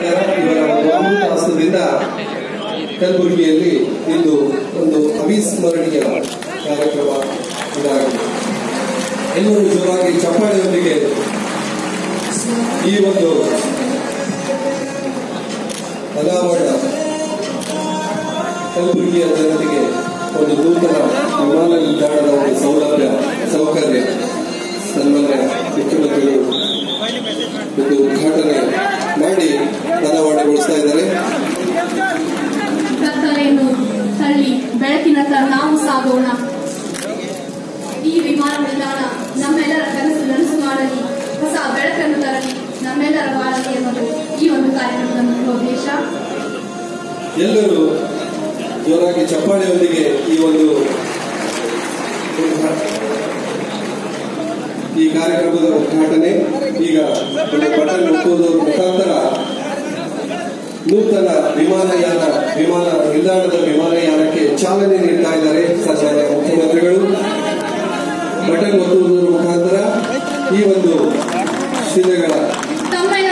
ಇವರ ಒಂದು ಅಮೃತ ಹಸ್ತದಿಂದ ಕಲಬುರಗಿಯಲ್ಲಿ ಇಂದು ಒಂದು ಅವಿಸ್ಮರಣೀಯ ಕಾರ್ಯಕ್ರಮ ಇದಾಗಿದೆ ಎಲ್ಲರೂ ಜೋರಾಗಿ ಚಪ್ಪಾಳೆಯೊಂದಿಗೆ ಈ ಒಂದು ಅನಾವರಣ ಕಲಬುರಗಿಯ ಜನತೆಗೆ ಒಂದು ನೂತನ ವಿಮಾನ ನಿಲ್ದಾಣದ ಒಂದು ಸೌಲಭ್ಯ ಸೌಕರ್ಯ ಸನ್ಮಾನ್ಯ ಮುಖ್ಯಮಂತ್ರಿಗಳು ಒಂದು ಉದ್ಘಾಟನೆ ಮಾಡಿ ಅನಾವರಣಗೊಳಿಸ್ತಾ ಇದ್ದಾರೆ ಕತ್ತಲೆಯನ್ನು ತಳ್ಳಿ ಬೆಳಕಿನತ್ತ ನಾವು ಸಾಗೋಣ ಈ ವಿಮಾನ ನಿಲ್ದಾಣ ನಮ್ಮೆಲ್ಲರ ಕನಸು ನನಸು ಮಾಡಲಿ ಹೊಸ ಬೆಳಕನ್ನು ತರಲಿ ನಮ್ಮೆಲ್ಲರ ಬಾಳಲಿ ಅನ್ನೋದು ಈ ಒಂದು ಕಾರ್ಯಕ್ರಮದ ಮುಖ್ಯ ಉದ್ದೇಶ ಎಲ್ಲರೂ ಜೋರಾಗಿ ಚಪ್ಪಾಳೆಯೊಂದಿಗೆ ಈ ಒಂದು ಉದ್ಘಾ- ಈ ಕಾರ್ಯಕ್ರಮದ ಉದ್ಘಾಟನೆ ಈಗ ಒಂದು ಬಟನ್ ಒತ್ತುವುದರ ಮುಖಾಂತರ ನೂತನ ವಿಮಾನಯಾನ ವಿಮಾನ ನಿಲ್ದಾಣದ ವಿಮಾನಯಾನಕ್ಕೆ ಚಾಲನೆ ನೀಡ್ತಾ ಇದ್ದಾರೆ ಸನ್ಮಾನ್ಯ ಮುಖ್ಯಮಂತ್ರಿಗಳು ಬಟನ್ ಒತ್ತುವುದರ ಮುಖಾಂತರ ಈ ಒಂದು ಶಿಲೆಗಳ ತಮ್ಮೆಲ್ಲರ